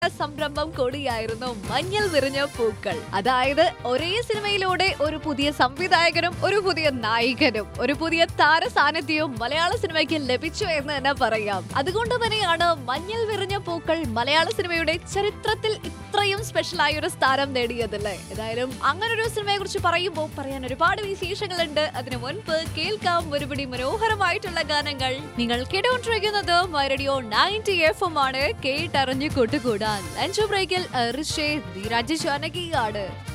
സംരംഭം കൂടിയായിരുന്നു മഞ്ഞൾ വിരിഞ്ഞ പൂക്കൾ അതായത് ഒരേ സിനിമയിലൂടെ ഒരു പുതിയ സംവിധായകനും ഒരു പുതിയ നായകനും ഒരു പുതിയ താര സാന്നിധ്യവും മലയാള സിനിമയ്ക്ക് ലഭിച്ചു എന്ന് തന്നെ പറയാം അതുകൊണ്ട് തന്നെയാണ് മഞ്ഞൾ വിരിഞ്ഞ പൂക്കൾ മലയാള സിനിമയുടെ ചരിത്രത്തിൽ ഇത്രയും സ്പെഷ്യൽ ആയ ഒരു സ്ഥാനം നേടിയതല്ലേ ഏതായാലും അങ്ങനെ ഒരു സിനിമയെ കുറിച്ച് പറയുമ്പോൾ പറയാൻ ഒരുപാട് വിശേഷങ്ങളുണ്ട് അതിനു മുൻപ് കേൾക്കാം ഒരുപടി മനോഹരമായിട്ടുള്ള ഗാനങ്ങൾ നിങ്ങൾ കേട്ടുകൊണ്ടിരിക്കുന്നത് റേഡിയോ നയൻറ്റി എഫ് എം ആണ് കേട്ടറിഞ്ഞു കൂട്ടുകൂടാൻ ലഞ്ച് ബ്രേക്കിൽ ഋഷേ ധീരാജ് ജാനകിയാണ്